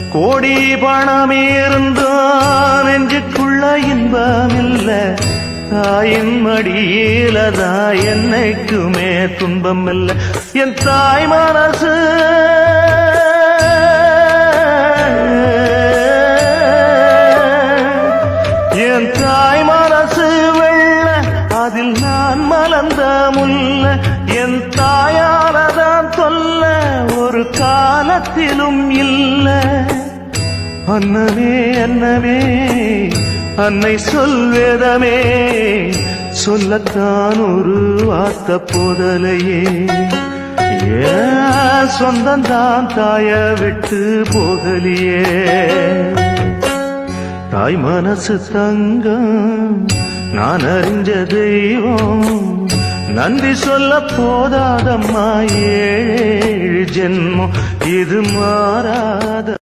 கோடி பணம் இருந்தான் நெஞ்சுக்குள்ள இன்பம் இல்ல தாயின் மடியிலதா என்னைக்குமே துன்பம் இல்ல என் தாய் மனசு என் தாய் மனசு வெள்ள அதில் நான் மலர்ந்த முல்ல என் தாயாலதான் சொல்ல ஒரு காலத்திலும் இல்ல அன்னமே அன்னமே அன்னை சொல்வேதமே சொல்லத்தான் ஒரு வார்த்தை போதலையே ஏன் சொந்தந்தான் தாய விட்டு போகலியே தாய் மனசு தங்கம் நான் அறிஞ்ச தெய்வம் நன்றி சொல்ல போதாதம்மா ஏழு ஜென்மம் இது மாறாத